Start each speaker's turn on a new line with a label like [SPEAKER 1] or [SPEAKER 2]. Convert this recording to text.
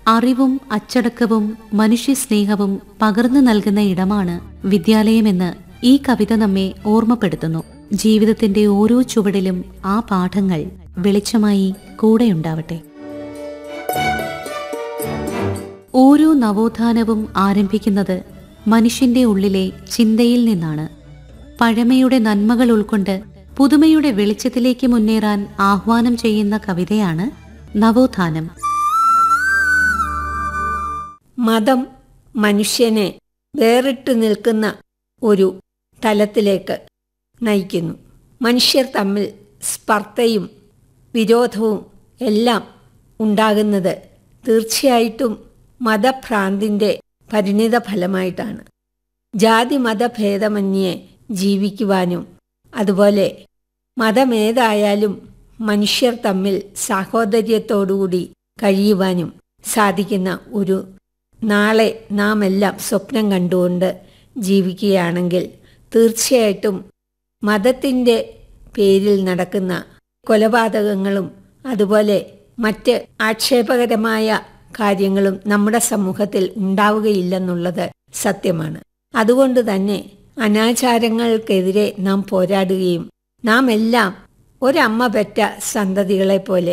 [SPEAKER 1] അറിവും അച്ചടക്കവും മനുഷ്യസ്നേഹവും പകർന്നു നൽകുന്ന ഇടമാണ് വിദ്യാലയമെന്ന് ഈ കവിത നമ്മെ ഓർമ്മപ്പെടുത്തുന്നു ജീവിതത്തിന്റെ ഓരോ ചുവടിലും ആ പാഠങ്ങൾ വെളിച്ചമായി കൂടെയുണ്ടാവട്ടെ ഓരോ നവോത്ഥാനവും ആരംഭിക്കുന്നത് മനുഷ്യന്റെ ഉള്ളിലെ ചിന്തയിൽ നിന്നാണ് പഴമയുടെ നന്മകൾ ഉൾക്കൊണ്ട് പുതുമയുടെ വെളിച്ചത്തിലേക്ക് മുന്നേറാൻ ആഹ്വാനം ചെയ്യുന്ന കവിതയാണ് നവോത്ഥാനം
[SPEAKER 2] മതം മനുഷ്യനെ വേറിട്ട് നിൽക്കുന്ന ഒരു തലത്തിലേക്ക് നയിക്കുന്നു മനുഷ്യർ തമ്മിൽ സ്പർദ്ധയും വിരോധവും എല്ലാം ഉണ്ടാകുന്നത് തീർച്ചയായിട്ടും മതഭ്രാന്തിൻ്റെ പരിണിത ഫലമായിട്ടാണ് ജാതി മതഭേദമന്യേ ജീവിക്കുവാനും അതുപോലെ മതമേതായാലും മനുഷ്യർ തമ്മിൽ സാഹോദര്യത്തോടുകൂടി കഴിയുവാനും സാധിക്കുന്ന ഒരു നാളെ നാം എല്ലാം സ്വപ്നം കണ്ടുകൊണ്ട് ജീവിക്കുകയാണെങ്കിൽ തീർച്ചയായിട്ടും മതത്തിൻ്റെ പേരിൽ നടക്കുന്ന കൊലപാതകങ്ങളും അതുപോലെ മറ്റ് ആക്ഷേപകരമായ കാര്യങ്ങളും നമ്മുടെ സമൂഹത്തിൽ ഉണ്ടാവുകയില്ലെന്നുള്ളത് സത്യമാണ് അതുകൊണ്ട് തന്നെ അനാചാരങ്ങൾക്കെതിരെ നാം പോരാടുകയും നാം എല്ലാം ഒരമ്മ പെറ്റ സന്തതികളെ പോലെ